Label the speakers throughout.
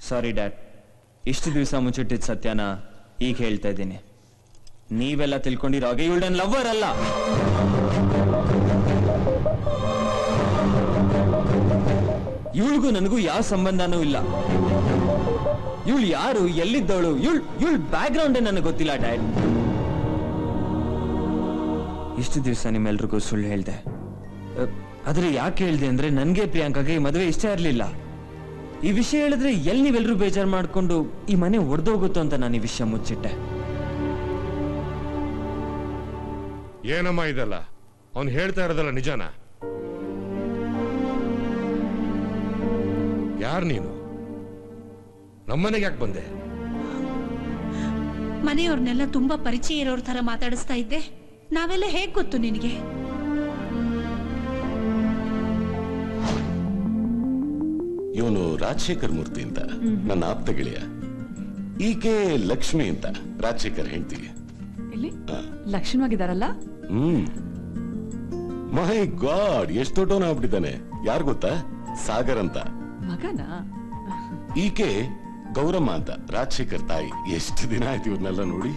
Speaker 1: ಸಾರಿ dad ಇಷ್ಟು ದಿವಸ ಮುಚ್ಚಿಟ್ಟಿದ್ದ ಸತ್ಯನ ಈಗ ಹೇಳ್ತಾ ಇದ್ದೀನಿ ನೀವೆಲ್ಲ ತಿಳ್ಕೊಂಡಿರೋ ಹಾಗೆ ಇವಳು ನನ್ನ ಲವ್ವರ್ ಅಲ್ಲ ಇವಳಿಗೂ ನನಗೂ ಯಾವ ಸಂಬಂಧನೂ ಇಲ್ಲ ಇವಳು ಯಾರು ಎಲ್ಲಿದ್ದವಳು ಇವಳು ಇವಳ ಬ್ಯಾಕ್ ಗ್ರೌಂಡೇ ನನಗೆ ಗೊತ್ತಿಲ್ಲ ಡ್ಯಾಡ್ ಇಷ್ಟು ದಿವಸ ನಿಮ್ಮೆಲ್ರಿಗೂ ಸುಳ್ಳು ಹೇಳ್ದೆ ಅ, ಆದ್ರೆ ಯಾಕೆ ಹೇಳ್ದೆ ಅಂದ್ರೆ ನನ್ಗೆ ಪ್ರಿಯಾಂಕಾಗೆ ಈ ಮದುವೆ ಇಷ್ಟ ಇರಲಿಲ್ಲ ಈ ವಿಷಯ ಹೇಳಿದ್ರೆ ಎಲ್ಲಿ ನೀವೆಲ್ಲರೂ ಬೇಜಾರು ಮಾಡ್ಕೊಂಡು ಈ ಮನೆ ಒಡೆದೋಗುತ್ತೋ ಅಂತ ನಾನು ಈ ವಿಷಯ ಮುಚ್ಚಿಟ್ಟೆ
Speaker 2: ಏನಮ್ಮ ಇದಲ್ಲ ಅವ್ನು ಹೇಳ್ತಾ ಇರೋದಲ್ಲ ನಿಜಾನ ಯಾರು ನೀನು ನಮ್ಮನೆಗೆ ಯಾಕೆ ಬಂದೆ
Speaker 3: ಮನೆಯವ್ರನ್ನೆಲ್ಲ ತುಂಬಾ ಪರಿಚಯ ಇರೋರ್ ತರ ಮಾತಾಡಿಸ್ತಾ ಇದ್ದೆ ನಾವೆಲ್ಲ ಹೇಗ್ ಗೊತ್ತು ನಿನಗೆ
Speaker 4: ಇವನು ರಾಜಶೇಖರ್ ಮೂರ್ತಿ ಅಂತ ನನ್ನ ಆಪ್ತ ಗೆಳೆಯ ಈಕೆ ಲಕ್ಷ್ಮಿ ಅಂತ ರಾಜಶೇಖರ್ ಹೆಂಡತಿ
Speaker 5: ಇಲ್ಲಿ ಲಕ್ಷಣವಾಗಿದಾರಲ್ಲ
Speaker 4: ಹ್ಮ್ ಮೈ ಗಾಡ್ ಎಷ್ಟು ದೊಡ್ಡವನಾಗ್ಬಿಟ್ಟಿದ್ದಾನೆ ಯಾರು ಗೊತ್ತಾ ಸಾಗರ್ ಅಂತ
Speaker 5: ಮಗನ
Speaker 4: ಈಕೆ ಗೌರಮ್ಮ ಅಂತ ರಾಜಶೇಖರ್ ತಾಯಿ ಎಷ್ಟು ದಿನ ಆಯ್ತು ಇವ್ರನ್ನೆಲ್ಲ ನೋಡಿ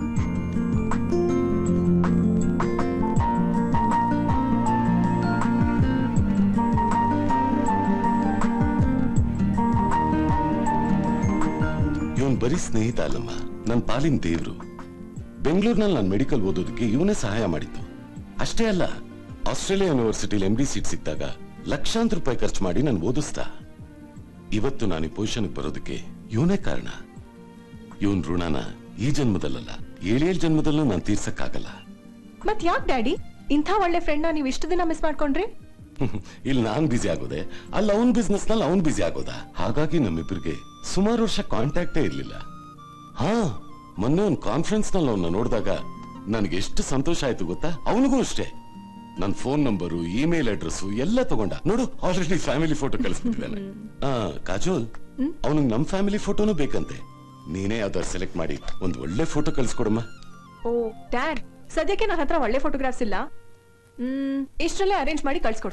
Speaker 4: ಇವನ್ ಬರೀ ಸ್ನೇಹಿತ ಅಲ್ಲಮ್ಮ ನನ್ ಪಾಲಿನ ದೇವ್ರು ಬೆಂಗಳೂರಿನಲ್ಲಿ ನಾನು ಮೆಡಿಕಲ್ ಓದೋದಕ್ಕೆ ಇವನೇ ಸಹಾಯ ಮಾಡಿದ್ದು ಅಷ್ಟೇ ಅಲ್ಲ ಆಸ್ಟ್ರೇಲಿಯಾ ಯೂನಿವರ್ಸಿಟಿಲಿ ಎಂ ಡಿ ಸೀಟ್ ಸಿಕ್ಕಿದಾಗ ಲಕ್ಷಾಂತರ ರೂಪಾಯಿ ಖರ್ಚು ಮಾಡಿ ನಾನು ಓದಿಸ್ತಾ ಇವತ್ತು ನಾನು ಈ ಪೊಸಿಷನ್ಗೆ ಬರೋದಕ್ಕೆ ಇವನೇ ಕಾರಣ ಇವನ್ ಋಣನ ಈ ಜನ್ಮದಲ್ಲಲ್ಲ ಏಳೇಳು ಜನ್ಮದಲ್ಲೂ ನಾನು ತೀರ್ಸಕ್ಕಾಗಲ್ಲ
Speaker 6: ಮತ್ ಯಾಕೆ ಡ್ಯಾಡಿ ಇಂಥ ಒಳ್ಳೆ ಫ್ರೆಂಡ್ ನೀವು ಇಷ್ಟು ದಿನ ಮಿಸ್ ಮಾಡ್ಕೊಂಡ್ರಿ
Speaker 4: ಇಲ್ಲಿ ನಾನ್ ಬ್ಯುಸಿ ಆಗೋದೆ ಅಲ್ಲಿ ಅವನ್ ಬಿಸ್ನೆಸ್ ನಲ್ಲಿ ಅವನ್ ಬ್ಯುಸಿ ಆಗೋದ ಹಾಗಾಗಿ ನಮ್ಮಿಬ್ಬರಿಗೆ ಸುಮಾರು ವರ್ಷ ಕಾಂಟ್ಯಾಕ್ಟೇ ಇರ್ಲಿಲ್ಲ ಹಾ ಮೊನ್ನೆ ಒಂದು ಕಾನ್ಫರೆನ್ಸ್ ನಲ್ಲಿ ಅವನ್ನ ನೋಡಿದಾಗ ನನಗೆ ಎಷ್ಟು ಸಂತೋಷ ಆಯ್ತು ಗೊತ್ತಾ ಅವನಿಗೂ ಅಷ್ಟೇ ನನ್ನ ಫೋನ್ ನಂಬರು ಇಮೇಲ್ ಅಡ್ರೆಸ್ ಎಲ್ಲ ತಗೊಂಡ ನೋಡು ಆಲ್ರೆಡಿ ಫ್ಯಾಮಿಲಿ ಫೋಟೋ ಕಳಿಸ್ಬಿಟ್ಟಿದ್ದಾನೆ ಆ ಕಾಜೋಲ್ ಅವನಿಗೆ ನಮ್ ಫ್ಯಾಮಿಲಿ ಫೋಟೋನು ಬೇಕಂತೆ ನೀನೇ ಯಾವ್ದಾರು ಸೆಲೆಕ್ಟ್ ಮಾಡಿ ಒಂದ್ ಒಳ್ಳೆ ಫೋಟೋ ಕಳಿಸ್ಕೊಡಮ್ಮ
Speaker 6: ಓ ಡ್ಯಾಡ್ ಸದ್ಯಕ್ಕೆ ನನ್ನ ಹತ್ರ ಒಳ್ಳೆ ಫೋಟೋಗ್ರಾಫ್ಸ್ ಇಲ್ಲ ಹ್ಮ್ ಇಷ್ಟರಲ್ಲೇ ಅರೇಂಜ್ ಮಾಡಿ ಕಳ್ಸ್ಕೊಡ್ತೀನಿ